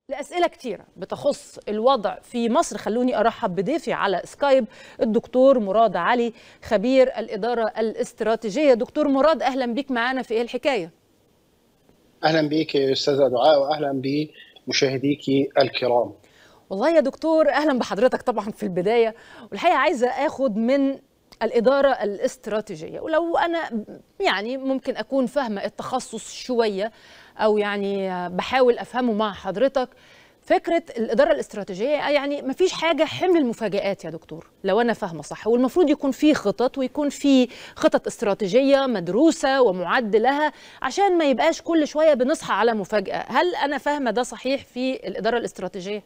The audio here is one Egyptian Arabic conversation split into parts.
لأسئلة كتيرة بتخص الوضع في مصر خلوني أرحب بضيفي على سكايب الدكتور مراد علي خبير الإدارة الاستراتيجية دكتور مراد أهلا بيك معانا في إيه الحكاية اهلا بك يا استاذه دعاء واهلا بمشاهديك الكرام والله يا دكتور أهلا بحضرتك طبعا في البداية والحقيقة عايزة أخد من الإدارة الاستراتيجية ولو أنا يعني ممكن أكون فاهمة التخصص شوية أو يعني بحاول أفهمه مع حضرتك فكرة الإدارة الاستراتيجية يعني مفيش حاجة حمل المفاجآت يا دكتور لو أنا فاهمة صح والمفروض يكون في خطط ويكون في خطط استراتيجية مدروسة ومعد لها عشان ما يبقاش كل شوية بنصحى على مفاجأة هل أنا فاهمة ده صحيح في الإدارة الاستراتيجية؟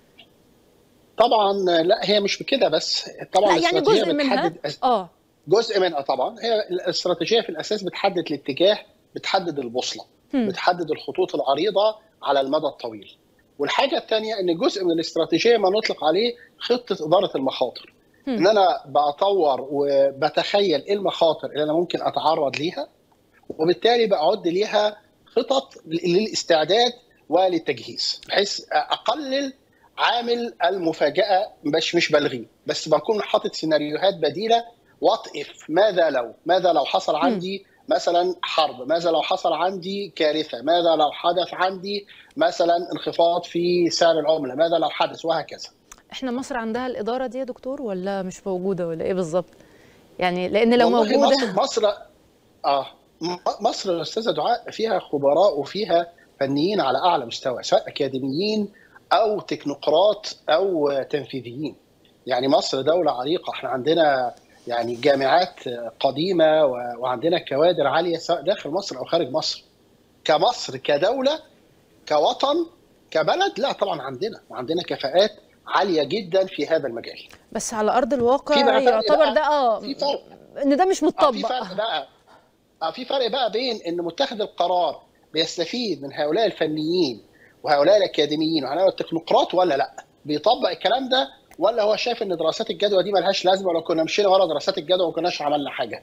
طبعا لا هي مش بكده بس طبعا لا يعني الاستراتيجيه جزء منها بتحدد أس- اه جزء منها طبعا هي الاستراتيجيه في الاساس بتحدد الاتجاه بتحدد البوصله هم. بتحدد الخطوط العريضه على المدى الطويل والحاجه الثانيه ان جزء من الاستراتيجيه ما نطلق عليه خطه اداره المخاطر هم. ان انا بطور وبتخيل ايه المخاطر اللي انا ممكن اتعرض ليها وبالتالي بعد ليها خطط للاستعداد وللتجهيز بحيث اقلل عامل المفاجاه مش مش بلغيه بس بكون حاطط سيناريوهات بديله وات اف ماذا لو ماذا لو حصل عندي مثلا حرب ماذا لو حصل عندي كارثه ماذا لو حدث عندي مثلا انخفاض في سعر العمله ماذا لو حدث وهكذا احنا مصر عندها الإدارة دي يا دكتور ولا مش موجودة ولا إيه بالظبط؟ يعني لأن لو والله موجودة مصر مصر اه م- مصر استاذه دعاء فيها خبراء وفيها فنيين على اعلى مستوى سواء اكاديميين او تكنوقراط او تنفيذيين يعني مصر دوله عريقه احنا عندنا يعني جامعات قديمه و- وعندنا كوادر عاليه سواء داخل مصر او خارج مصر كمصر كدوله كوطن كبلد لا طبعا عندنا وعندنا كفاءات عاليه جدا في هذا المجال بس على أرض الواقع في بقى فرق يعتبر بقى. ده اه في فرق إن ده مش اه في متطبق فرق بقى اه في فرق بقى بين ان متخذ القرار بيستفيد من هؤلاء الفنيين وهؤلاء الاكاديميين وهؤلاء التكنوقراط ولا لا بيطبق الكلام ده ولا هو شايف ان دراسات الجدوى دي ملهاش لازمه ولو كنا مشينا ورا دراسات الجدوى وما كناش عملنا حاجه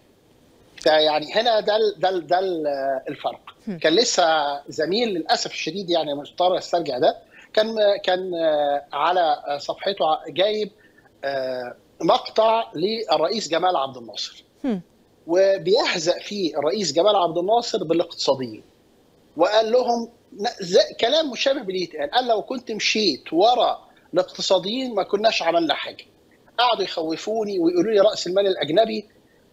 فيعني هنا ده ال ده ال ده ال الفرق كان لسه زميل للاسف الشديد يعني مضطر استرجع ده كان كان آه، على صفحته جايب آه، مقطع للرئيس جمال عبد الناصر هم. وبيهزأ فيه الرئيس جمال عبد الناصر بالاقتصاديين وقال لهم ن- ز- كلام مشابه باللي يتقال قال لو كنت مشيت ورا الاقتصاديين ما كناش عملنا حاجه قعدوا يخوفوني ويقولوا لي راس المال الاجنبي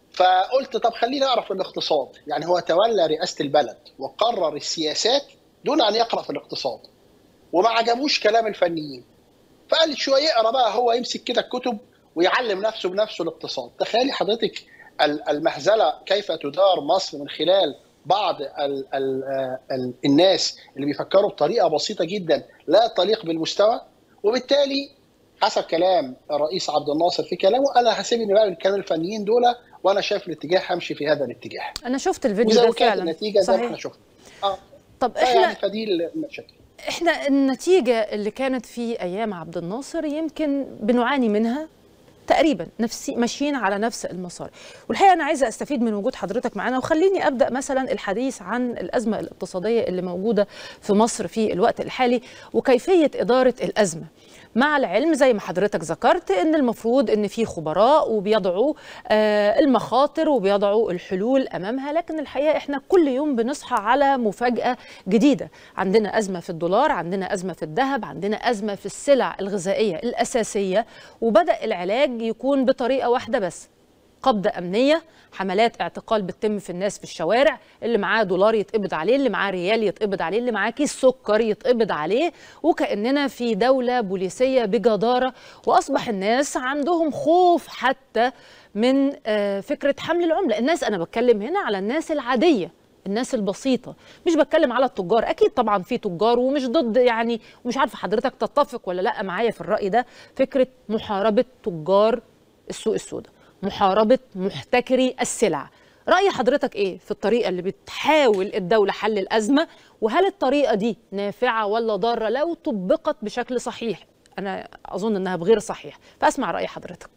فقلت طب خليني اعرف الاقتصاد يعني هو تولى رئاسه البلد وقرر السياسات دون ان يقرا في الاقتصاد وما عجبوش كلام الفنيين فقال شويه يقرا بقى هو يمسك كده الكتب ويعلم نفسه بنفسه الاقتصاد تخيلي حضرتك ال- المهزله كيف تدار مصر من خلال بعض ال ال ال الناس اللي بيفكروا بطريقه بسيطه جدا لا تليق بالمستوى وبالتالي حسب كلام الرئيس عبد الناصر في كلامه انا هسيبني بقى من كلام الفنيين دول وانا شايف الاتجاه همشي في هذا الاتجاه أنا شفت الفيديو وزي ده ما كانت فعلا النتيجه زي ما احنا صحيح شفنا اه طب يعني احنا فدي المشاكل احنا النتيجة اللي كانت في أيام عبد الناصر يمكن بنعاني منها تقريبا نفسي ماشيين على نفس المسار والحقيقة أنا عايزة أستفيد من وجود حضرتك معانا وخليني أبدأ مثلا الحديث عن الأزمة الاقتصادية اللي موجودة في مصر في الوقت الحالي وكيفية إدارة الأزمة مع العلم زي ما حضرتك ذكرت ان المفروض ان في خبراء وبيضعوا آه، المخاطر وبيضعوا الحلول امامها لكن الحقيقه احنا كل يوم بنصحى على مفاجاه جديده عندنا ازمه في الدولار عندنا ازمه في الذهب عندنا ازمه في السلع الغذائيه الاساسيه وبدا العلاج يكون بطريقه واحده بس قبضة أمنية حملات اعتقال بتتم في الناس في الشوارع اللي معاه دولار يتقبض عليه اللي معاه ريال يتقبض عليه اللي معاه كيس سكر يتقبض عليه وكأننا في دولة بوليسية بجدارة وأصبح الناس عندهم خوف حتى من آه، فكرة حمل العملة الناس أنا بتكلم هنا على الناس العادية الناس البسيطة مش بتكلم على التجار أكيد طبعا في تجار ومش ضد يعني ومش عارفة حضرتك تتفق ولا لا معايا في الرأي ده فكرة محاربة تجار السوق السوداء محاربة محتكري السلع رأي حضرتك إيه في الطريقة اللي بتحاول الدولة حل الأزمة وهل الطريقة دي نافعة ولا ضارة لو طبقت بشكل صحيح أنا أظن أنها بغير صحيح فأسمع رأي حضرتك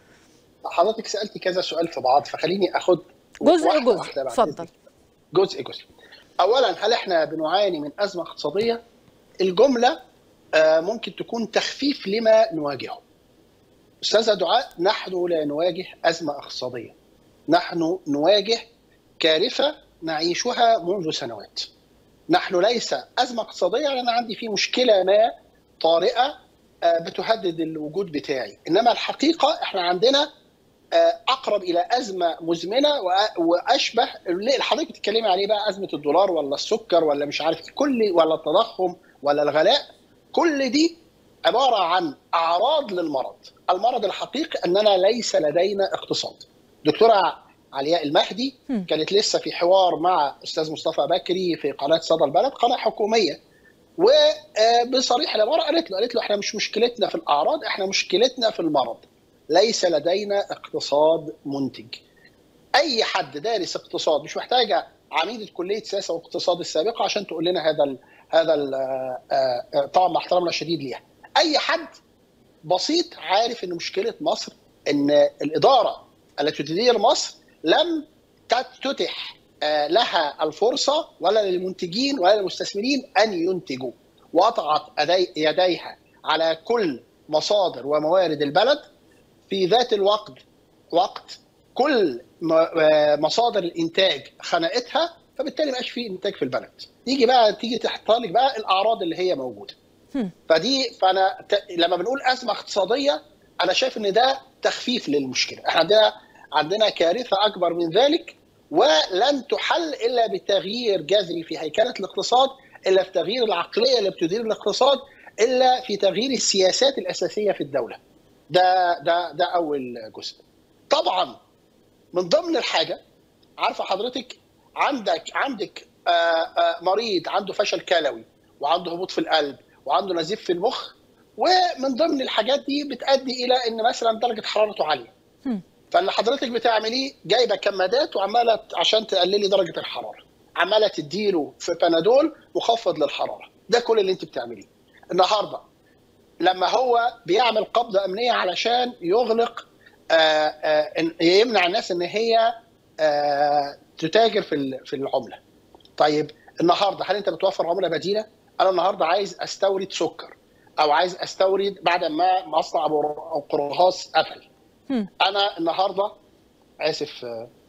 حضرتك سالتي كذا سؤال في بعض فخليني اخد جزء واحدة جزء واحدة بعد اتفضل إذنك. جزء جزء اولا هل احنا بنعاني من ازمه اقتصاديه الجمله ممكن تكون تخفيف لما نواجهه استاذه دعاء نحن لا نواجه ازمه اقتصاديه نحن نواجه كارثه نعيشها منذ سنوات نحن ليس ازمه اقتصاديه لان عندي في مشكله ما طارئه بتهدد الوجود بتاعي انما الحقيقه احنا عندنا اقرب الى ازمه مزمنه واشبه اللي حضرتك بتتكلمي عليه بقى ازمه الدولار ولا السكر ولا مش عارف كل ولا التضخم ولا الغلاء كل دي عباره عن اعراض للمرض المرض الحقيقي اننا ليس لدينا اقتصاد دكتوره علياء المهدي كانت لسه في حوار مع استاذ مصطفى بكري في قناه صدى البلد قناه حكوميه وبصريح العباره قالت له قالت له احنا مش مشكلتنا في الاعراض احنا مشكلتنا في المرض ليس لدينا اقتصاد منتج اي حد دارس اقتصاد مش محتاجه عميده كليه سياسه واقتصاد السابقه عشان تقول لنا هذا ال هذا ال طبعا مع احترامنا الشديد ليها اي حد بسيط عارف ان مشكله مصر ان الاداره التي تدير مصر لم تتح لها الفرصه ولا للمنتجين ولا للمستثمرين ان ينتجوا وقطعت يديها على كل مصادر وموارد البلد في ذات الوقت وقت كل مصادر الانتاج خنقتها فبالتالي ما بقاش في انتاج في البلد يجي بقى تيجي تحط لك بقى الاعراض اللي هي موجوده فدي فانا ت... لما بنقول ازمه اقتصاديه انا شايف ان ده تخفيف للمشكله احنا عندنا عندنا كارثه اكبر من ذلك ولن تحل الا بتغيير جذري في هيكله الاقتصاد الا في تغيير العقليه اللي بتدير الاقتصاد الا في تغيير السياسات الاساسيه في الدوله ده ده ده اول جزء طبعا من ضمن الحاجه عارفه حضرتك عندك عندك آآ آآ مريض عنده فشل كلوي وعنده هبوط في القلب وعنده نزيف في المخ ومن ضمن الحاجات دي بتؤدي الى ان مثلا درجه حرارته عاليه فاللي حضرتك بتعمليه جايبه كمادات وعماله عشان تقللي درجه الحراره عماله تديله في بنادول مخفض للحراره ده كل اللي انت بتعمليه النهارده لما هو بيعمل قبضه امنيه علشان يغلق آآ آآ يمنع الناس ان هي تتاجر في في العمله. طيب النهارده هل انت بتوفر عمله بديله؟ انا النهارده عايز استورد سكر او عايز استورد بعد ما مصنع ابو قرهاص قفل. انا النهارده اسف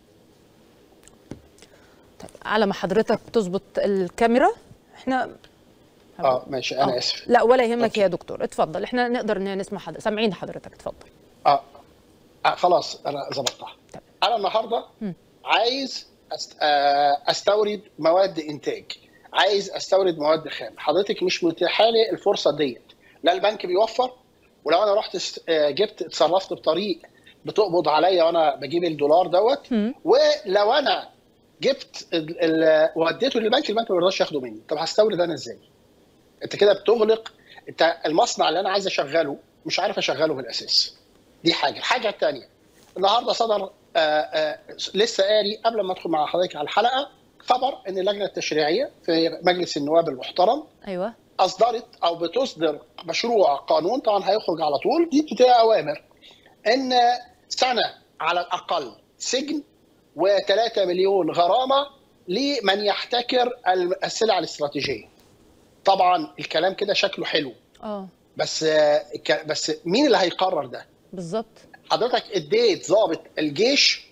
طيب على ما حضرتك تظبط الكاميرا احنا اه ماشي انا أوه. اسف لا ولا يهمك أوكي. يا دكتور اتفضل احنا نقدر نسمع حضرتك سامعين حضرتك اتفضل اه, آه خلاص انا ظبطتها انا النهارده م. عايز أست... آه استورد مواد انتاج عايز استورد مواد خام حضرتك مش متاحه لي الفرصه ديت لا البنك بيوفر ولو انا رحت جبت اتصرفت بطريق بتقبض عليا وانا بجيب الدولار دوت ولو انا جبت وديته للبنك البنك ما بيرضاش ياخده مني طب هستورد انا ازاي؟ انت كده بتغلق انت المصنع اللي انا عايز اشغله مش عارف اشغله في الاساس دي حاجه الحاجه الثانيه النهارده صدر آآ آآ لسه قاري قبل ما ادخل مع حضرتك على الحلقه خبر ان اللجنه التشريعيه في مجلس النواب المحترم ايوه اصدرت او بتصدر مشروع قانون طبعا هيخرج على طول دي بتبقى اوامر ان سنه على الاقل سجن و3 مليون غرامه لمن يحتكر السلع الاستراتيجيه. طبعا الكلام كده شكله حلو. اه بس بس مين اللي هيقرر ده؟ بالظبط حضرتك اديت ضابط الجيش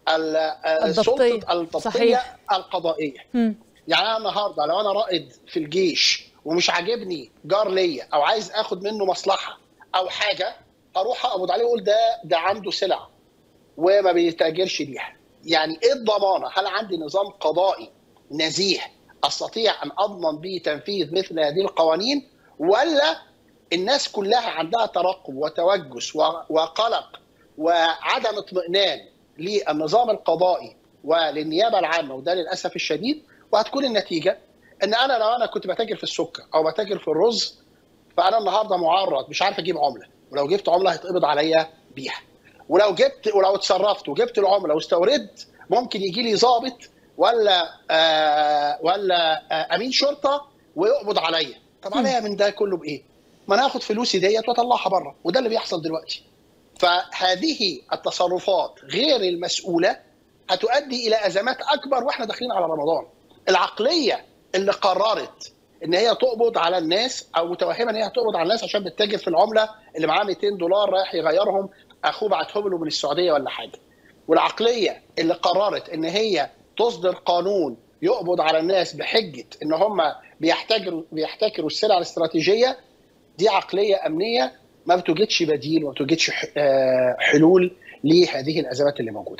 السلطه الضبطيه صحيح. القضائيه. م. يعني انا النهارده لو انا رائد في الجيش ومش عاجبني جار ليا او عايز اخد منه مصلحه او حاجه اروح اقبض عليه واقول ده ده عنده سلع وما بيتاجرش بيها. يعني ايه الضمانه؟ هل عندي نظام قضائي نزيه استطيع ان اضمن به تنفيذ مثل هذه القوانين ولا الناس كلها عندها ترقب وتوجس وقلق وعدم اطمئنان للنظام القضائي وللنيابه العامه وده للاسف الشديد وهتكون النتيجه ان انا لو انا كنت بتاجر في السكر او بتاجر في الرز فانا النهارده معرض مش عارف اجيب عمله ولو جبت عمله هيتقبض عليا بيها ولو جبت ولو اتصرفت وجبت العمله واستوردت ممكن يجي لي ضابط ولا آه ولا آه امين شرطه ويقبض عليا طب عليا من ده كله بايه؟ ما انا هاخد فلوسي ديت واطلعها بره وده اللي بيحصل دلوقتي فهذه التصرفات غير المسؤوله هتؤدي الى ازمات اكبر واحنا داخلين على رمضان العقليه اللي قررت ان هي تقبض على الناس او متوهمه ان هي تقبض على الناس عشان بتتاجر في العمله اللي معاه 200 دولار رايح يغيرهم اخوه بعتهم له من السعوديه ولا حاجه والعقليه اللي قررت ان هي تصدر قانون يقبض على الناس بحجه ان هم بيحتكروا بيحتكروا السلع الاستراتيجيه دي عقليه امنيه ما بتوجدش بديل وما بتوجدش حلول لهذه الازمات اللي موجوده.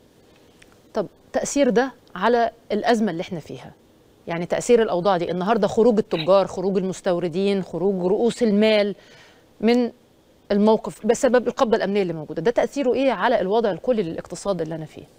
طب تاثير ده على الازمه اللي احنا فيها يعني تاثير الاوضاع دي النهارده خروج التجار خروج المستوردين خروج رؤوس المال من الموقف بسبب القبضه الامنيه اللي موجوده ده تاثيره ايه على الوضع الكلي للاقتصاد اللي انا فيه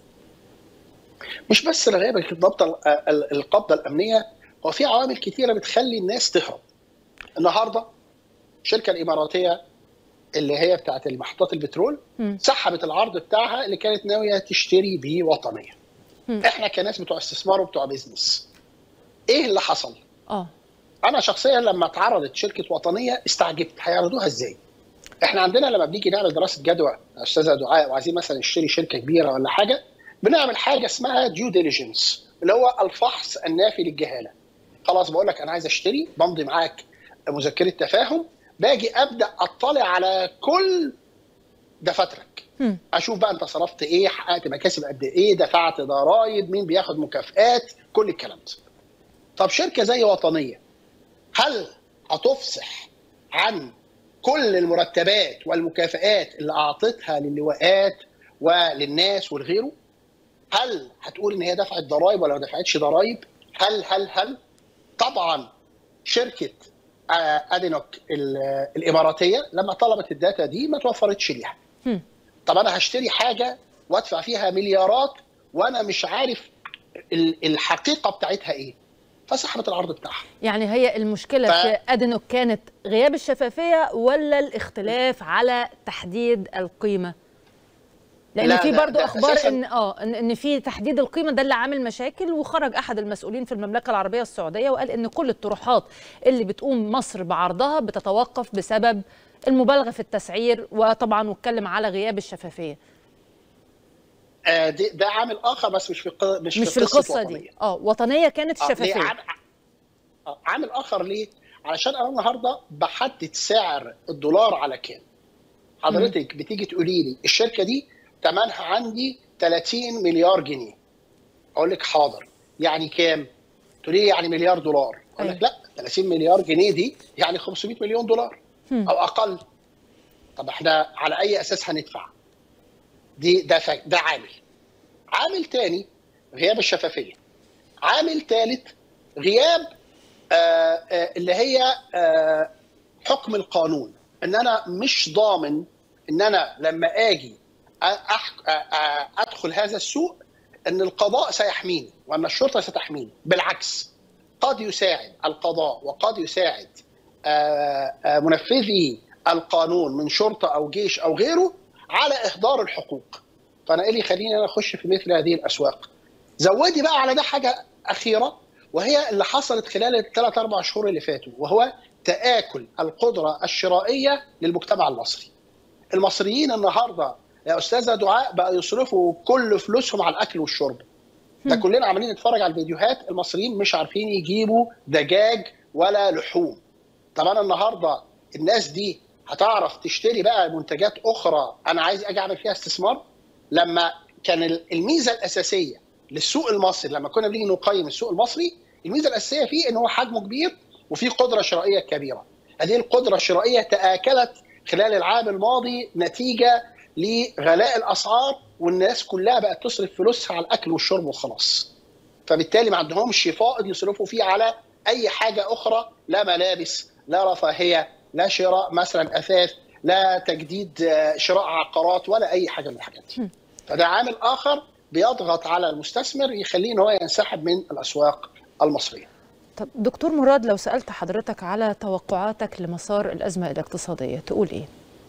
مش بس لغايه القبضه القبضه الامنيه هو في عوامل كثيره بتخلي الناس تهرب النهارده الشركه الاماراتيه اللي هي بتاعت محطات البترول م. سحبت العرض بتاعها اللي كانت ناويه تشتري بيه وطنيه م. احنا كناس بتوع استثمار وبتوع بيزنس ايه اللي حصل اه انا شخصيا لما اتعرضت شركه وطنيه استعجبت هيعرضوها ازاي احنا عندنا لما بنيجي نعمل دراسه جدوى استاذه دعاء وعايزين مثلا نشتري شركه كبيره ولا حاجه بنعمل حاجه اسمها ديو ديليجنس اللي هو الفحص النافي للجهاله خلاص بقول لك انا عايز اشتري بمضي معاك مذكره تفاهم باجي ابدا اطلع على كل دفاترك اشوف بقى انت صرفت ايه حققت مكاسب قد ايه دفعت ضرائب مين بياخد مكافئات كل الكلام ده طب شركه زي وطنيه هل هتفصح عن كل المرتبات والمكافئات اللي اعطتها للواءات وللناس ولغيره هل هتقول ان هي دفعت ضرائب ولا ما دفعتش ضرائب هل هل هل طبعا شركه ادينوك الاماراتيه لما طلبت الداتا دي ما توفرتش ليها طب انا هشتري حاجه وادفع فيها مليارات وانا مش عارف الحقيقه بتاعتها ايه فسحبت العرض بتاعها يعني هي المشكله ف... في ادينوك كانت غياب الشفافيه ولا الاختلاف على تحديد القيمه لان لا في لا برضو ده اخبار أساساً- ان اه ان إن في تحديد القيمه ده اللي عامل مشاكل وخرج احد المسؤولين في المملكه العربيه السعوديه وقال ان كل الطروحات اللي بتقوم مصر بعرضها بتتوقف بسبب المبالغه في التسعير وطبعا واتكلم على غياب الشفافيه آه، دي- ده عامل اخر بس مش في الق- مش, مش في قصة القصه وطنية. دي اه وطنيه كانت آه، ليه الشفافيه عام- آه، عامل اخر ليه؟ علشان انا النهارده بحدد سعر الدولار على كام؟ حضرتك بتيجي تقولي لي الشركه دي ثمنها عندي 30 مليار جنيه. اقول لك حاضر يعني كام؟ تقولي لي يعني مليار دولار. اقول لك لا 30 مليار جنيه دي يعني 500 مليون دولار هم. او اقل. طب احنا على اي اساس هندفع؟ دي ده ف- ده عامل. عامل تاني غياب الشفافيه. عامل ثالث غياب آه، آه، اللي هي آه، حكم القانون ان انا مش ضامن ان انا لما اجي أح- آه، آه، ادخل هذا السوق ان القضاء سيحميني وان الشرطه ستحميني بالعكس قد يساعد القضاء وقد يساعد آه، آه، منفذي القانون من شرطه او جيش او غيره على اهدار الحقوق فانا ايه اللي يخليني انا اخش في مثل هذه الاسواق زودي بقى على ده حاجه اخيره وهي اللي حصلت خلال الثلاث اربع شهور اللي فاتوا وهو تاكل القدره الشرائيه للمجتمع المصري. المصريين النهارده يا استاذه دعاء بقى يصرفوا كل فلوسهم على الاكل والشرب. ده هم. كلنا عمالين نتفرج على الفيديوهات المصريين مش عارفين يجيبوا دجاج ولا لحوم. طب انا النهارده الناس دي هتعرف تشتري بقى منتجات اخرى انا عايز اجي اعمل فيها استثمار لما كان الميزه الاساسيه للسوق المصري لما كنا بنيجي نقيم السوق المصري الميزه الاساسيه فيه ان هو حجمه كبير وفيه قدره شرائيه كبيره. هذه القدره الشرائيه تاكلت خلال العام الماضي نتيجه لغلاء الاسعار والناس كلها بقت تصرف فلوسها على الاكل والشرب وخلاص. فبالتالي ما عندهمش فائض يصرفوا فيه على اي حاجه اخرى لا ملابس لا رفاهيه لا شراء مثلا اثاث لا تجديد آه، شراء عقارات ولا اي حاجه من الحاجات دي. فده عامل اخر بيضغط على المستثمر يخليه ان هو ينسحب من الاسواق المصريه. طب دكتور مراد لو سالت حضرتك على توقعاتك لمسار الازمه الاقتصاديه تقول ايه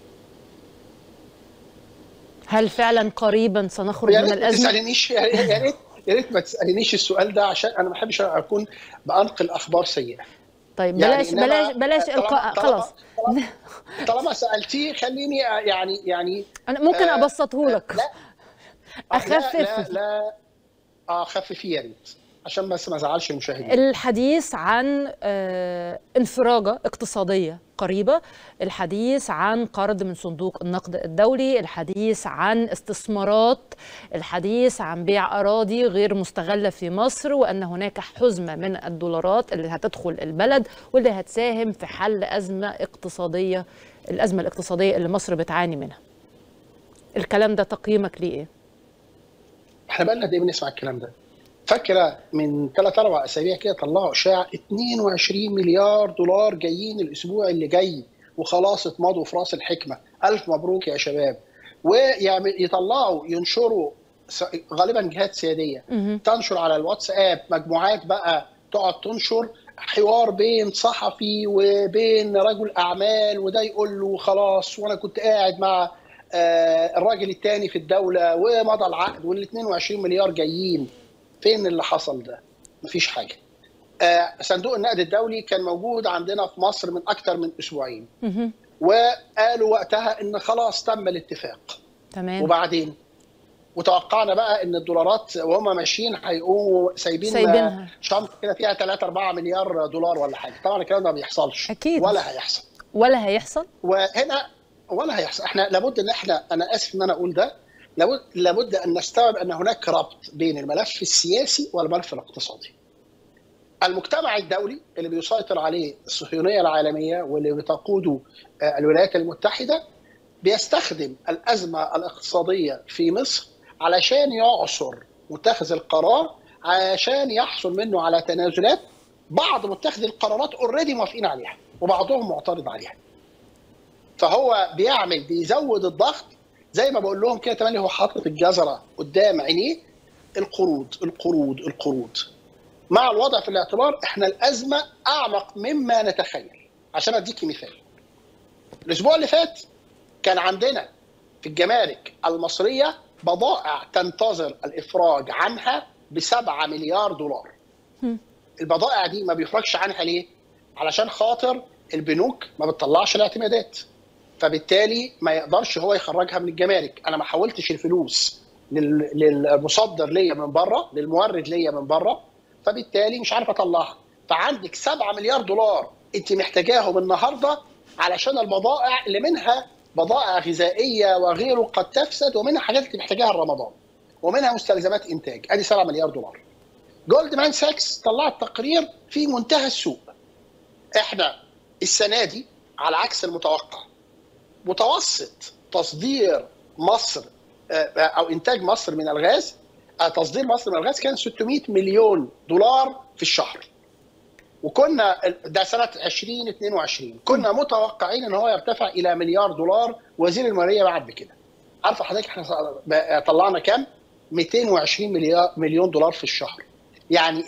هل فعلا قريبا سنخرج يا من ريت ما الازمه تسالنيش يا ريت يا ريت يا ريت ما تسالنيش السؤال ده عشان انا ما بحبش اكون بنقل اخبار سيئه. طيب يعني بلاش إنما بلاش بلاش طالما- القاء طالما- خلاص طالما- طالما سالتيه خليني يعني يعني انا ممكن آه، ابسطه لك لا آه، لا لا اخفف لا اه خففيه يا ريت عشان بس ما ازعلش المشاهدين الحديث عن آه، انفراجة اقتصادية قريبة الحديث عن قرض من صندوق النقد الدولي الحديث عن استثمارات الحديث عن بيع أراضي غير مستغلة في مصر وأن هناك حزمة من الدولارات اللي هتدخل البلد واللي هتساهم في حل أزمة اقتصادية الأزمة الاقتصادية اللي مصر بتعاني منها الكلام ده تقييمك ليه إيه؟ احنا بقى لنا قد ايه بنسمع الكلام ده فاكره من ثلاث اربع اسابيع كده طلعوا اشاعه 22 مليار دولار جايين الاسبوع اللي جاي وخلاص اتمضوا في راس الحكمه الف مبروك يا شباب ويطلعوا ينشروا س- غالبا جهات سياديه مهم. تنشر على الواتساب مجموعات بقى تقعد تنشر حوار بين صحفي وبين رجل اعمال وده يقول له خلاص وانا كنت قاعد مع آه، الراجل الثاني في الدوله ومضى العقد وال 22 مليار جايين فين اللي حصل ده؟ مفيش حاجه. آه، صندوق النقد الدولي كان موجود عندنا في مصر من اكثر من اسبوعين مهم. وقالوا وقتها ان خلاص تم الاتفاق تمام وبعدين وتوقعنا بقى ان الدولارات وهم ماشيين هيقوموا سايبين سايبينها. شنطه كده فيها 3 4 مليار دولار ولا حاجه طبعا الكلام ده ما بيحصلش أكيد. ولا هيحصل ولا هيحصل وهنا ولا هيحصل احنا لابد ان احنا انا اسف ان انا اقول ده لابد لابد ان نستوعب ان هناك ربط بين الملف السياسي والملف الاقتصادي المجتمع الدولي اللي بيسيطر عليه الصهيونيه العالميه واللي بتقوده آه، الولايات المتحده بيستخدم الازمه الاقتصاديه في مصر علشان يعصر متخذ القرار عشان يحصل منه على تنازلات بعض متخذي القرارات اوريدي موافقين عليها وبعضهم معترض عليها فهو بيعمل بيزود الضغط زي ما بقول لهم كده تملي هو حاطط الجزره قدام عينيه القروض القروض القروض مع الوضع في الاعتبار احنا الازمه اعمق مما نتخيل عشان اديكي مثال الاسبوع اللي فات كان عندنا في الجمارك المصريه بضائع تنتظر الافراج عنها ب 7 مليار دولار هم. البضائع دي ما بيفرجش عنها ليه علشان خاطر البنوك ما بتطلعش الاعتمادات فبالتالي ما يقدرش هو يخرجها من الجمارك انا ما حولتش الفلوس لل- للمصدر ليا من بره للمورد ليا من بره فبالتالي مش عارف اطلعها فعندك 7 مليار دولار انت محتاجاهم النهارده علشان البضائع اللي منها بضائع غذائيه وغيره قد تفسد ومنها حاجات انت محتاجاها لرمضان ومنها مستلزمات انتاج ادي 7 مليار دولار جولدمان ساكس طلعت تقرير في منتهى السوء احنا السنه دي على عكس المتوقع متوسط تصدير مصر آه، او انتاج مصر من الغاز آه، تصدير مصر من الغاز كان 600 مليون دولار في الشهر وكنا ده سنه 2022 كنا متوقعين ان هو يرتفع الى مليار دولار وزير الماليه بعد كده عارفه حضرتك احنا بقى- طلعنا كام 220 مليار مليون دولار في الشهر يعني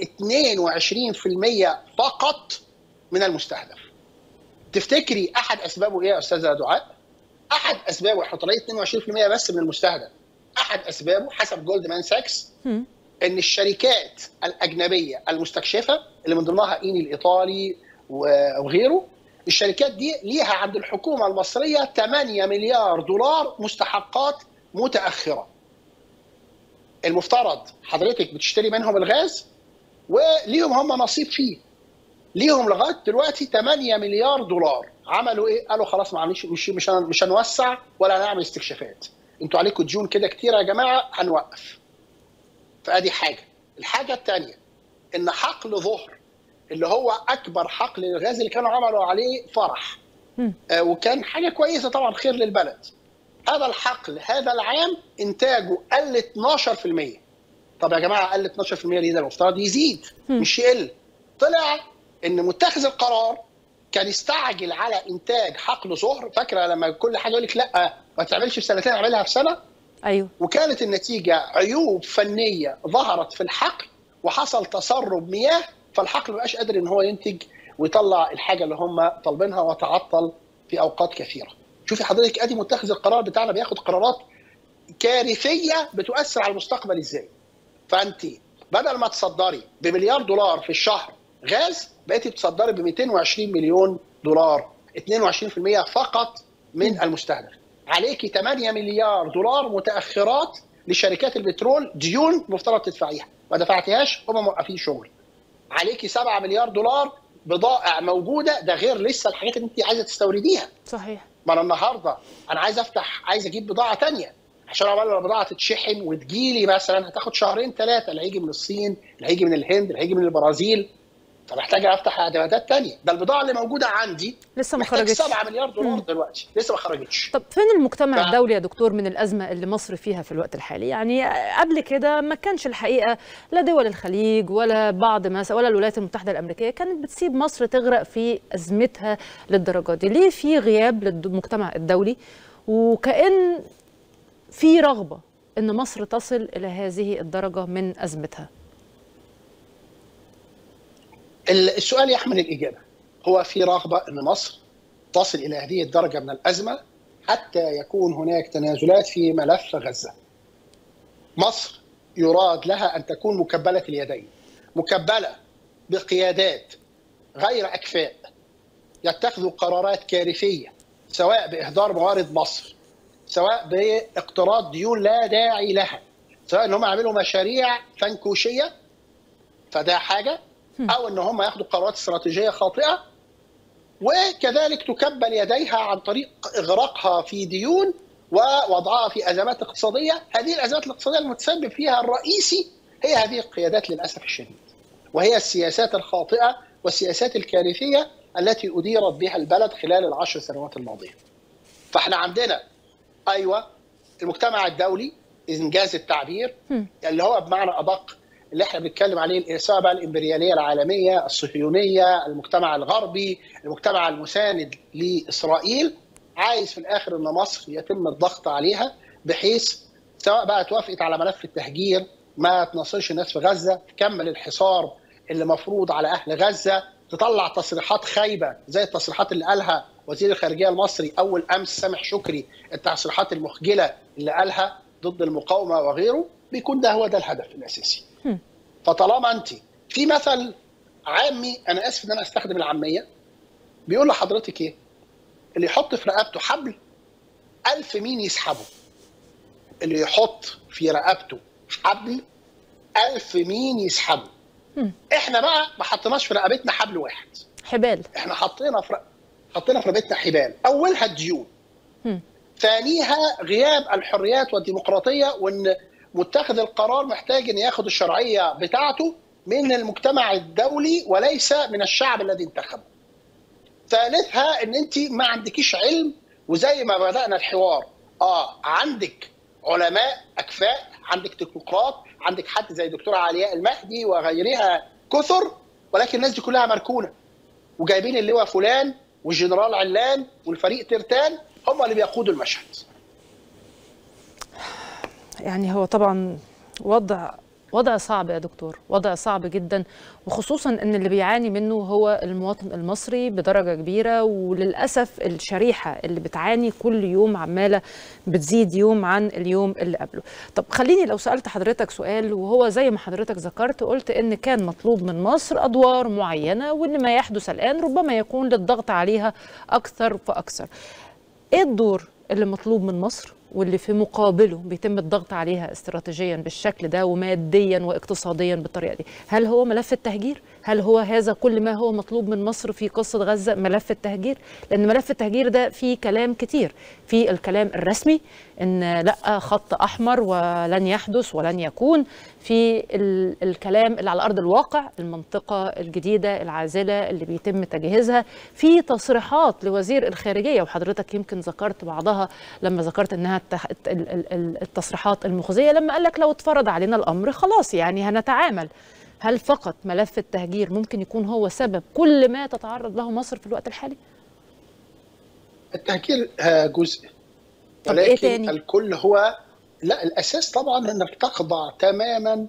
22% فقط من المستهدف تفتكري احد اسبابه ايه يا استاذه دعاء احد اسبابه احنا طالعين 22% بس من المستهدف احد اسبابه حسب جولدمان ساكس هم. ان الشركات الاجنبيه المستكشفه اللي من ضمنها ايني الايطالي و- وغيره الشركات دي ليها عند الحكومه المصريه 8 مليار دولار مستحقات متاخره المفترض حضرتك بتشتري منهم الغاز وليهم هم نصيب فيه ليهم لغايه دلوقتي 8 مليار دولار عملوا ايه قالوا خلاص معلش مش مش هن- مش هنوسع ولا هنعمل استكشافات انتوا عليكم ديون كده كتير يا جماعه هنوقف فادي حاجه الحاجه الثانيه ان حقل ظهر اللي هو اكبر حقل للغاز اللي كانوا عملوا عليه فرح مم. آه وكان حاجه كويسه طبعا خير للبلد هذا الحقل هذا العام انتاجه قل 12% طب يا جماعه قل 12% ليه ده المفترض يزيد مم. مش يقل طلع ان متخذ القرار كان يستعجل على انتاج حقل ظهر فاكره لما كل حاجه يقول لك لا ما تعملش في سنتين اعملها في سنه ايوه وكانت النتيجه عيوب فنيه ظهرت في الحقل وحصل تسرب مياه فالحقل ما بقاش قادر ان هو ينتج ويطلع الحاجه اللي هم طالبينها وتعطل في اوقات كثيره. شوفي حضرتك ادي متخذ القرار بتاعنا بياخد قرارات كارثيه بتؤثر على المستقبل ازاي. فانت بدل ما تصدري بمليار دولار في الشهر غاز بقيتي بتصدري ب 220 مليون دولار 22% فقط من المستهدف. عليكي 8 مليار دولار متاخرات لشركات البترول ديون مفترض تدفعيها ما دفعتيهاش هم موقفين شغل عليكي 7 مليار دولار بضائع موجوده ده غير لسه الحاجات اللي انت عايزه تستورديها صحيح ما انا النهارده انا عايز افتح عايز اجيب بضاعه تانية عشان عمال البضاعه تتشحن وتجيلي مثلا هتاخد شهرين ثلاثه اللي هيجي من الصين اللي هيجي من الهند اللي هيجي من البرازيل فمحتاج افتح اعتمادات تانية ده البضاعه اللي موجوده عندي لسه ما محتاج خرجتش 7 مليار دولار مم. دلوقتي لسه ما خرجتش طب فين المجتمع ف- الدولي يا دكتور من الأزمة اللي مصر فيها في الوقت الحالي؟ يعني قبل كده ما كانش الحقيقة لا دول الخليج ولا بعض مثلا ولا الولايات المتحدة الأمريكية كانت بتسيب مصر تغرق في أزمتها للدرجة دي، ليه في غياب للمجتمع الدولي وكأن في رغبة أن مصر تصل إلى هذه الدرجة من أزمتها؟ ال- السؤال يحمل الاجابه هو في رغبه ان مصر تصل الى هذه الدرجه من الازمه حتى يكون هناك تنازلات في ملف غزه. مصر يراد لها ان تكون مكبله اليدين، مكبله بقيادات غير اكفاء يتخذوا قرارات كارثيه سواء باهدار موارد مصر سواء باقتراض ديون لا داعي لها سواء ان هم يعملوا مشاريع فنكوشيه فده حاجه او ان هم ياخدوا قرارات استراتيجيه خاطئه وكذلك تكبل يديها عن طريق اغراقها في ديون ووضعها في ازمات اقتصاديه، هذه الازمات الاقتصاديه المتسبب فيها الرئيسي هي هذه القيادات للاسف الشديد. وهي السياسات الخاطئه والسياسات الكارثيه التي اديرت بها البلد خلال العشر سنوات الماضيه. فاحنا عندنا ايوه المجتمع الدولي انجاز التعبير هم. اللي هو بمعنى ادق اللي احنا بنتكلم عليه سواء بقى الامبرياليه العالميه، الصهيونيه، المجتمع الغربي، المجتمع المساند لاسرائيل عايز في الاخر ان مصر يتم الضغط عليها بحيث سواء بقى توافقت على ملف التهجير ما تنصرش الناس في غزه، تكمل الحصار اللي مفروض على اهل غزه، تطلع تصريحات خايبه زي التصريحات اللي قالها وزير الخارجيه المصري اول امس سامح شكري التصريحات المخجله اللي قالها ضد المقاومه وغيره بيكون ده هو ده الهدف الاساسي. هم. فطالما انت في مثل عامي انا اسف ان انا استخدم العاميه بيقول لحضرتك ايه؟ اللي يحط في رقبته حبل ألف مين يسحبه اللي يحط في رقبته حبل ألف مين يسحبه هم. احنا بقى ما حطيناش في رقبتنا حبل واحد حبال احنا حطينا في رق- حطينا في رقبتنا حبال اولها الديون هم. ثانيها غياب الحريات والديمقراطيه وان متخذ القرار محتاج ان ياخد الشرعيه بتاعته من المجتمع الدولي وليس من الشعب الذي انتخبه. ثالثها ان انت ما عندكيش علم وزي ما بدانا الحوار اه عندك علماء اكفاء عندك تكنوقراط عندك حد زي دكتوره علياء المهدي وغيرها كثر ولكن الناس دي كلها مركونه وجايبين اللواء فلان والجنرال علان والفريق ترتان هم اللي بيقودوا المشهد يعني هو طبعا وضع وضع صعب يا دكتور وضع صعب جدا وخصوصا ان اللي بيعاني منه هو المواطن المصري بدرجه كبيره وللاسف الشريحه اللي بتعاني كل يوم عماله بتزيد يوم عن اليوم اللي قبله طب خليني لو سالت حضرتك سؤال وهو زي ما حضرتك ذكرت قلت ان كان مطلوب من مصر ادوار معينه وان ما يحدث الان ربما يكون للضغط عليها اكثر فاكثر ايه الدور اللي مطلوب من مصر واللي في مقابله بيتم الضغط عليها استراتيجيا بالشكل ده وماديا واقتصاديا بالطريقه دي هل هو ملف التهجير هل هو هذا كل ما هو مطلوب من مصر في قصه غزه ملف التهجير لان ملف التهجير ده فيه كلام كتير في الكلام الرسمي ان لا خط احمر ولن يحدث ولن يكون في ال- الكلام اللي على ارض الواقع المنطقه الجديده العازله اللي بيتم تجهيزها في تصريحات لوزير الخارجيه وحضرتك يمكن ذكرت بعضها لما ذكرت انها التح- ال- ال- ال- التصريحات المخزيه لما قال لك لو اتفرض علينا الامر خلاص يعني هنتعامل هل فقط ملف التهجير ممكن يكون هو سبب كل ما تتعرض له مصر في الوقت الحالي؟ التهجير آه، جزء طب إيه ولكن تاني؟ الكل هو لا الاساس طبعا انك تخضع تماما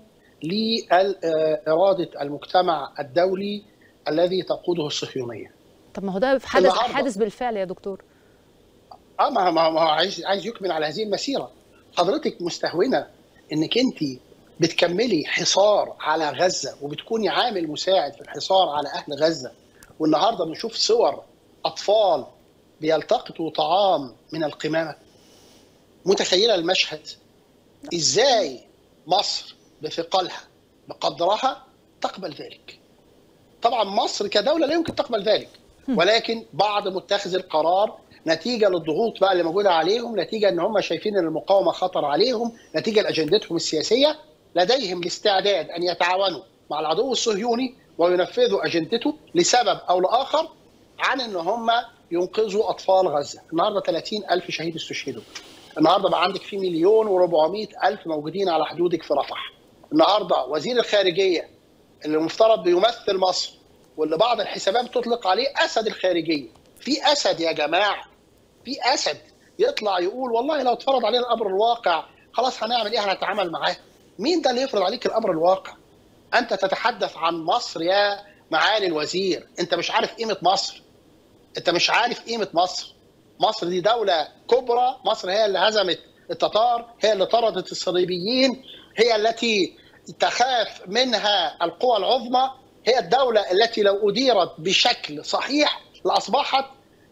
لاراده المجتمع الدولي الذي تقوده الصهيونيه. طب ما هو ده حدث النهاردة. حادث بالفعل يا دكتور اه ما ما ما هو عايز عايز يكمل على هذه المسيره. حضرتك مستهونه انك انت بتكملي حصار على غزه وبتكوني عامل مساعد في الحصار على اهل غزه والنهارده بنشوف صور اطفال بيلتقطوا طعام من القمامه متخيله المشهد ازاي مصر بثقلها بقدرها تقبل ذلك طبعا مصر كدوله لا يمكن تقبل ذلك ولكن بعض متخذي القرار نتيجه للضغوط بقى اللي موجوده عليهم نتيجه ان هم شايفين ان المقاومه خطر عليهم نتيجه لاجندتهم السياسيه لديهم الاستعداد ان يتعاونوا مع العدو الصهيوني وينفذوا اجندته لسبب او لاخر عن ان هم ينقذوا اطفال غزه النهارده 30 الف شهيد استشهدوا النهارده بقى عندك في مليون و400 الف موجودين على حدودك في رفح النهارده وزير الخارجيه اللي المفترض بيمثل مصر واللي بعض الحسابات بتطلق عليه اسد الخارجيه في اسد يا جماعه في اسد يطلع يقول والله لو اتفرض علينا الامر الواقع خلاص هنعمل ايه هنتعامل معاه مين ده اللي يفرض عليك الامر الواقع انت تتحدث عن مصر يا معالي الوزير انت مش عارف قيمه مصر انت مش عارف قيمه مصر مصر دي دوله كبرى مصر هي اللي هزمت التتار هي اللي طردت الصليبيين هي التي تخاف منها القوى العظمى هي الدولة التي لو أديرت بشكل صحيح لأصبحت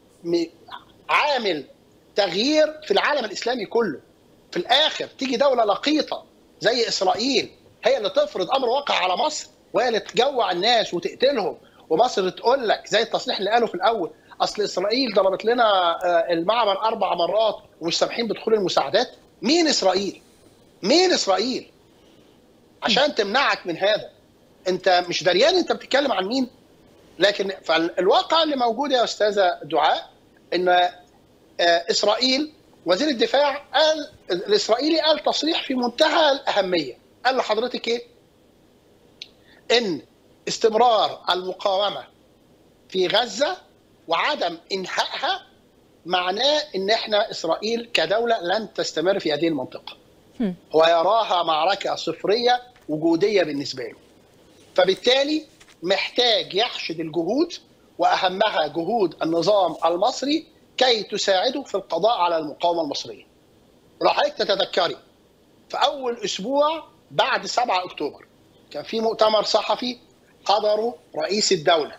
عامل تغيير في العالم الإسلامي كله في الآخر تيجي دولة لقيطة زي إسرائيل هي اللي تفرض أمر واقع على مصر وهي اللي تجوع الناس وتقتلهم ومصر تقول لك زي التصريح اللي قاله في الأول أصل إسرائيل ضربت لنا المعبر أربع مرات ومش سامحين بدخول المساعدات مين إسرائيل؟ مين إسرائيل؟ عشان تمنعك من هذا انت مش دريان انت بتتكلم عن مين لكن فالواقع اللي موجود يا استاذه دعاء ان اسرائيل وزير الدفاع قال الاسرائيلي قال تصريح في منتهى الاهميه قال لحضرتك ايه ان استمرار المقاومه في غزه وعدم انهائها معناه ان احنا اسرائيل كدوله لن تستمر في هذه المنطقه هو يراها معركه صفريه وجوديه بالنسبه له فبالتالي محتاج يحشد الجهود واهمها جهود النظام المصري كي تساعده في القضاء على المقاومه المصريه. لو حضرتك تتذكري في اول اسبوع بعد 7 اكتوبر كان في مؤتمر صحفي حضره رئيس الدوله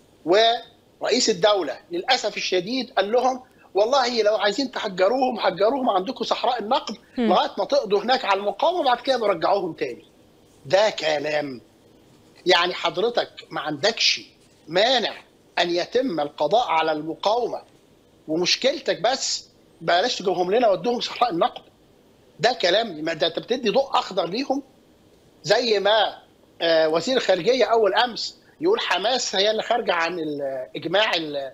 ورئيس الدوله للاسف الشديد قال لهم والله لو عايزين تحجروهم حجروهم عندكم صحراء النقب لغايه ما تقضوا هناك على المقاومه بعد كده برجعوهم تاني. ده كلام يعني حضرتك ما عندكش مانع ان يتم القضاء على المقاومه ومشكلتك بس بلاش تجيبهم لنا ودوهم صحراء النقب ده كلام ما ده انت بتدي ضوء اخضر ليهم زي ما وزير الخارجيه اول امس يقول حماس هي اللي خارجه عن الاجماع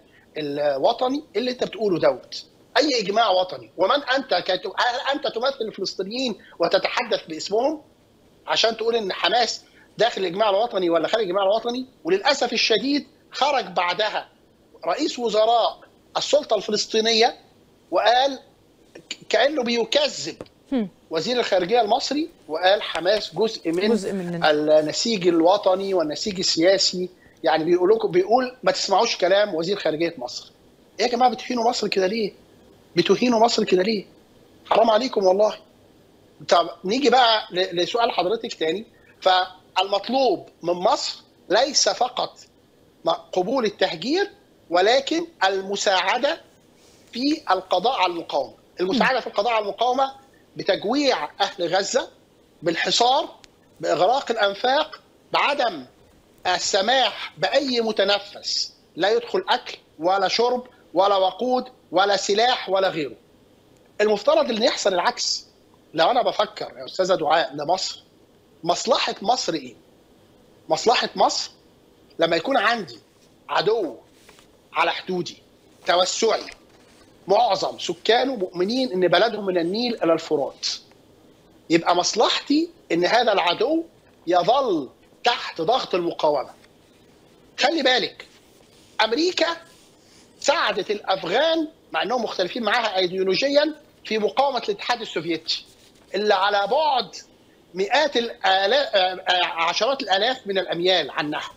الوطني اللي انت بتقوله دوت اي اجماع وطني ومن انت هل انت تمثل الفلسطينيين وتتحدث باسمهم عشان تقول ان حماس داخل الاجماع الوطني ولا خارج الاجماع الوطني وللاسف الشديد خرج بعدها رئيس وزراء السلطه الفلسطينيه وقال كانه بيكذب وزير الخارجيه المصري وقال حماس جزء من جزء من النسيج الوطني والنسيج السياسي يعني بيقول لكم بيقول ما تسمعوش كلام وزير خارجيه مصر ايه يا جماعه بتهينوا مصر كده ليه بتهينوا مصر كده ليه حرام عليكم والله طب نيجي بقى لسؤال حضرتك تاني فالمطلوب من مصر ليس فقط قبول التهجير ولكن المساعده في القضاء على المقاومه المساعده في القضاء على المقاومه بتجويع اهل غزه بالحصار باغراق الانفاق بعدم السماح باي متنفس لا يدخل اكل ولا شرب ولا وقود ولا سلاح ولا غيره المفترض ان يحصل العكس لو انا بفكر يا استاذه دعاء لمصر مصلحه مصر ايه مصلحه مصر لما يكون عندي عدو على حدودي توسعي معظم سكانه مؤمنين ان بلدهم من النيل الى الفرات يبقى مصلحتي ان هذا العدو يظل تحت ضغط المقاومه خلي بالك امريكا ساعدت الافغان مع انهم مختلفين معاها ايديولوجيا في مقاومه الاتحاد السوفيتي اللي على بعد مئات الالاف عشرات الالاف من الاميال عنها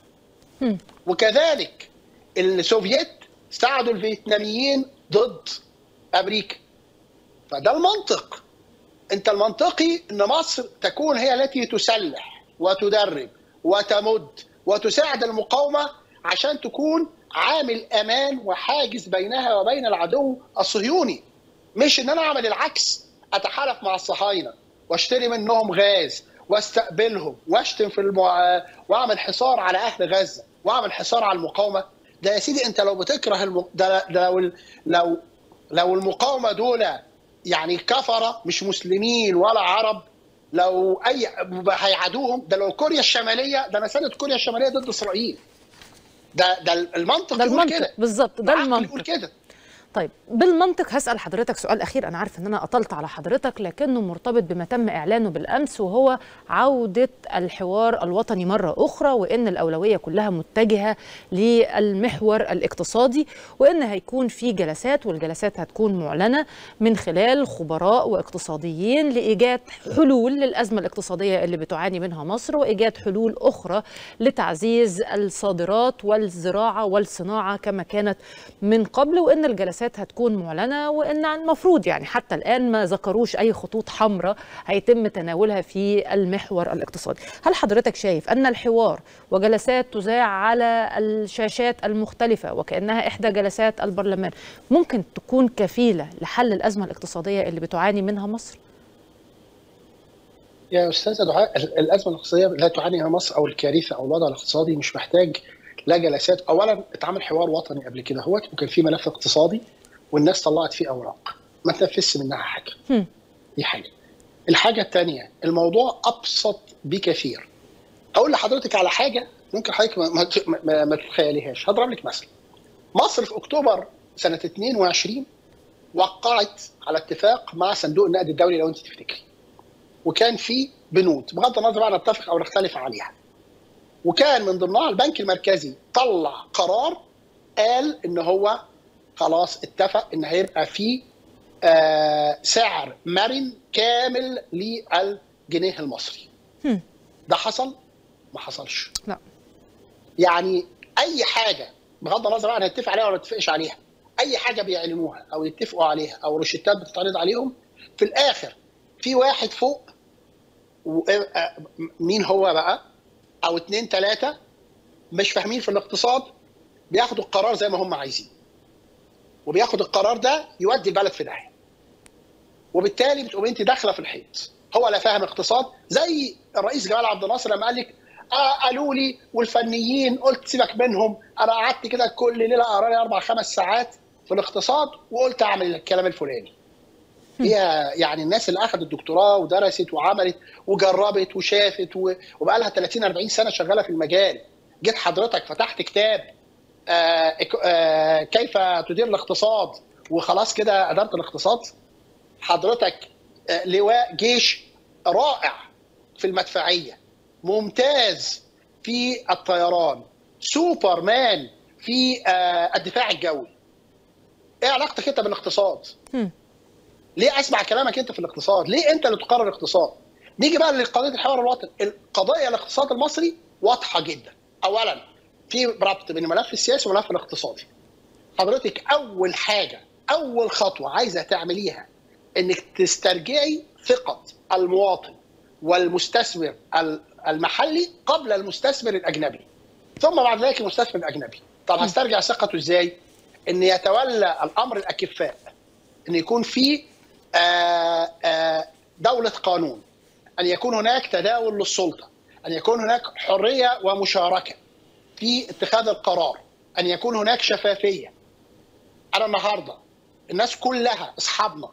وكذلك السوفيت ساعدوا الفيتناميين ضد امريكا فده المنطق انت المنطقي ان مصر تكون هي التي تسلح وتدرب وتمد وتساعد المقاومه عشان تكون عامل امان وحاجز بينها وبين العدو الصهيوني مش ان انا اعمل العكس اتحالف مع الصهاينه واشتري منهم غاز واستقبلهم واشتم في المع... واعمل حصار على اهل غزه واعمل حصار على المقاومه ده يا سيدي انت لو بتكره الم... ده, ده لو لو لو المقاومه دول يعني كفره مش مسلمين ولا عرب لو اي هيعادوهم ده لو كوريا الشماليه ده انا سنه كوريا الشماليه ضد اسرائيل ده ده المنطق ده يقول المنطق كده بالظبط ده العقل المنطق يقول كده طيب بالمنطق هسأل حضرتك سؤال أخير أنا عارف إن أنا أطلت على حضرتك لكنه مرتبط بما تم إعلانه بالأمس وهو عودة الحوار الوطني مرة أخرى وإن الأولوية كلها متجهة للمحور الاقتصادي وإن هيكون في جلسات والجلسات هتكون معلنة من خلال خبراء واقتصاديين لإيجاد حلول للأزمة الاقتصادية اللي بتعاني منها مصر وإيجاد حلول أخرى لتعزيز الصادرات والزراعة والصناعة كما كانت من قبل وإن الجلسات هتكون معلنة وإن المفروض يعني حتى الآن ما ذكروش أي خطوط حمراء هيتم تناولها في المحور الاقتصادي هل حضرتك شايف أن الحوار وجلسات تذاع على الشاشات المختلفة وكأنها إحدى جلسات البرلمان ممكن تكون كفيلة لحل الأزمة الاقتصادية اللي بتعاني منها مصر؟ يا استاذه دعاء ال- الازمه الاقتصاديه لا تعاني منها مصر او الكارثه او الوضع الاقتصادي مش محتاج لا جلسات اولا اتعمل حوار وطني قبل كده هوت وكان في ملف اقتصادي والناس طلعت فيه اوراق ما تنفذش منها حاجه هم. دي حاجه الحاجه الثانيه الموضوع ابسط بكثير اقول لحضرتك على حاجه ممكن حضرتك ما, ما, ما, ما تتخيليهاش هضرب لك مثل مصر في اكتوبر سنه 22 وقعت على اتفاق مع صندوق النقد الدولي لو انت تفتكري وكان في بنود بغض النظر بقى نتفق او نختلف عليها وكان من ضمنها البنك المركزي طلع قرار قال ان هو خلاص اتفق ان هيبقى في آه سعر مرن كامل للجنيه المصري هم. ده حصل ما حصلش لا يعني اي حاجه بغض النظر بقى هنتفق عليها ولا ما نتفقش عليها اي حاجه بيعلنوها او يتفقوا عليها او روشتات بتتعرض عليهم في الاخر في واحد فوق و- آه، مين هو بقى او اتنين تلاته مش فاهمين في الاقتصاد بياخدوا القرار زي ما هم عايزين وبياخد القرار ده يودي البلد في داهيه وبالتالي بتقوم انت داخله في الحيط هو لا فاهم اقتصاد زي الرئيس جمال عبد الناصر لما قال لك آه قالوا لي والفنيين قلت سيبك منهم انا قعدت كده كل ليله اقرا لي اربع خمس ساعات في الاقتصاد وقلت اعمل الكلام الفلاني هي يعني الناس اللي اخذت الدكتوراه ودرست وعملت وجربت وشافت و- وبقى لها 30 40 سنه شغاله في المجال جيت حضرتك فتحت كتاب آه إك- آه كيف تدير الاقتصاد وخلاص كده اداره الاقتصاد حضرتك آه لواء جيش رائع في المدفعيه ممتاز في الطيران سوبر مان في آه الدفاع الجوي ايه علاقتك انت بالاقتصاد هم. ليه اسمع كلامك انت في الاقتصاد؟ ليه انت اللي تقرر الاقتصاد؟ نيجي بقى لقضيه الحوار الوطني، القضيه الاقتصاد المصري واضحه جدا. اولا في ربط بين الملف السياسي والملف الاقتصادي. حضرتك اول حاجه اول خطوه عايزه تعمليها انك تسترجعي ثقه المواطن والمستثمر ال- المحلي قبل المستثمر الاجنبي. ثم بعد ذلك المستثمر الاجنبي. طب هسترجع ثقته ازاي؟ ان يتولى الامر الاكفاء ان يكون في آه، آه، دولة قانون أن يكون هناك تداول للسلطة أن يكون هناك حرية ومشاركة في اتخاذ القرار أن يكون هناك شفافية أنا النهاردة الناس كلها أصحابنا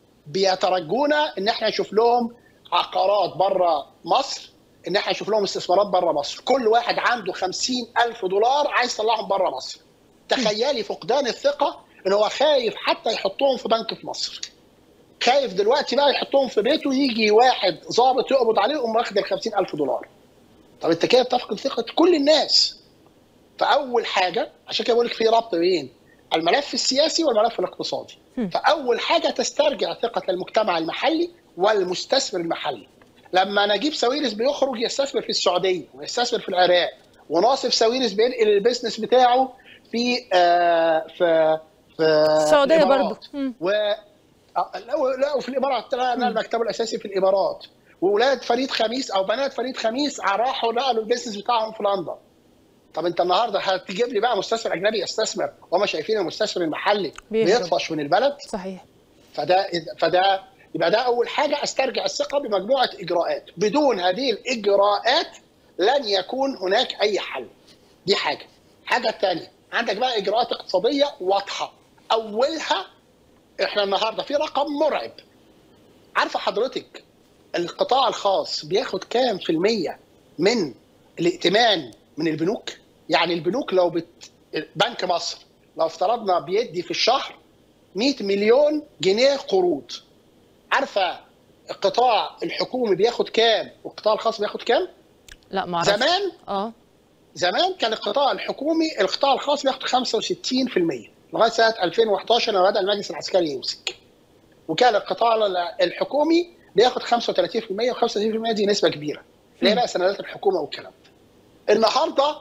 بيترجونا إن احنا نشوف لهم عقارات بره مصر إن احنا نشوف لهم استثمارات بره مصر كل واحد عنده خمسين ألف دولار عايز يطلعهم بره مصر تخيلي فقدان الثقة إن هو خايف حتى يحطهم في بنك في مصر خايف دلوقتي بقى يحطهم في بيته يجي واحد ظابط يقبض عليه يقوم واخد ال 50000 دولار. طب انت كده بتفقد ثقه كل الناس. فاول حاجه عشان كده بقول لك في ربط بين الملف السياسي والملف الاقتصادي. فاول حاجه تسترجع ثقه المجتمع المحلي والمستثمر المحلي. لما نجيب ساويرس بيخرج يستثمر في السعوديه ويستثمر في العراق وناصف ساويرس بينقل البيزنس بتاعه في آه في في السعوديه الإمارات. برضه هم. و آه، لا لا وفي الامارات انا المكتب الاساسي في الامارات واولاد فريد خميس او بنات فريد خميس راحوا نقلوا البيزنس بتاعهم في لندن طب انت النهارده هتجيب لي بقى مستثمر اجنبي يستثمر وهم شايفين المستثمر المحلي بيهرب. بيطفش من البلد صحيح فده فده يبقى ده اول حاجه استرجع الثقه بمجموعه اجراءات بدون هذه الاجراءات لن يكون هناك اي حل دي حاجه الحاجه الثانيه عندك بقى اجراءات اقتصاديه واضحه اولها احنا النهارده في رقم مرعب عارفه حضرتك القطاع الخاص بياخد كام في المية من الائتمان من البنوك يعني البنوك لو بت... بنك مصر لو افترضنا بيدي في الشهر 100 مليون جنيه قروض عارفه القطاع الحكومي بياخد كام والقطاع الخاص بياخد كام لا ما اعرفش زمان اه زمان كان القطاع الحكومي القطاع الخاص بياخد 65% لغايه سنه 2011 لما بدا المجلس العسكري يمسك وكان القطاع الحكومي بياخد 35% و35% دي نسبه كبيره اللي هي بقى سندات الحكومه والكلام ده النهارده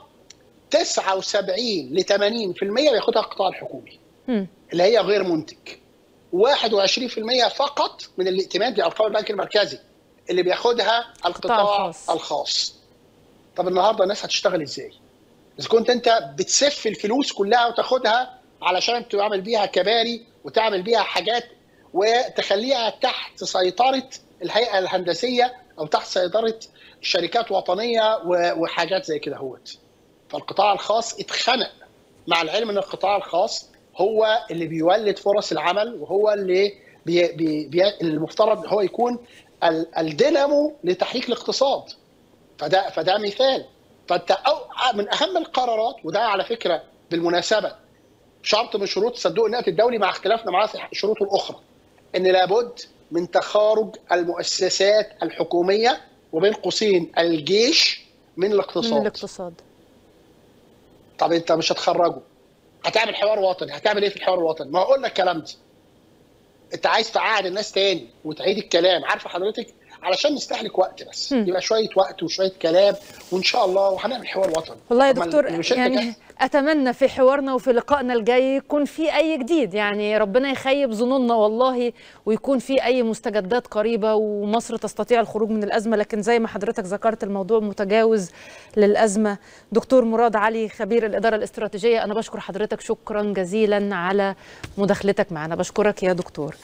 79 ل 80% بياخدها القطاع الحكومي مم. اللي هي غير منتج 21% فقط من الائتمان دي ارقام البنك المركزي اللي بياخدها القطاع الخاص. الخاص طب النهارده الناس هتشتغل ازاي؟ اذا كنت انت بتسف الفلوس كلها وتاخدها علشان تعمل بيها كباري وتعمل بيها حاجات وتخليها تحت سيطره الهيئه الهندسيه او تحت سيطره شركات وطنيه و- وحاجات زي كده هوت فالقطاع الخاص اتخنق مع العلم ان القطاع الخاص هو اللي بيولد فرص العمل وهو اللي بي بي بي المفترض هو يكون ال- الدينامو لتحريك الاقتصاد فده فده مثال فانت أو من اهم القرارات وده على فكره بالمناسبه شرط من شروط صندوق النقد الدولي مع اختلافنا معاه في شروطه الاخرى ان لابد من تخارج المؤسسات الحكوميه وبين قوسين الجيش من من الاقتصاد الاقتصاد طب انت مش هتخرجه هتعمل حوار وطني هتعمل ايه في الحوار الوطني ما هقول لك الكلام ده انت عايز تقعد الناس تاني وتعيد الكلام عارفه حضرتك علشان نستهلك وقت بس مم. يبقى شويه وقت وشويه كلام وان شاء الله وهنعمل حوار وطني والله يا طب ما دكتور المشاركة يعني جاهزة. اتمنى في حوارنا وفي لقائنا الجاي يكون في اي جديد يعني ربنا يخيب ظنوننا والله ويكون في اي مستجدات قريبه ومصر تستطيع الخروج من الازمه لكن زي ما حضرتك ذكرت الموضوع متجاوز للازمه دكتور مراد علي خبير الاداره الاستراتيجيه انا بشكر حضرتك شكرا جزيلا على مداخلتك معنا بشكرك يا دكتور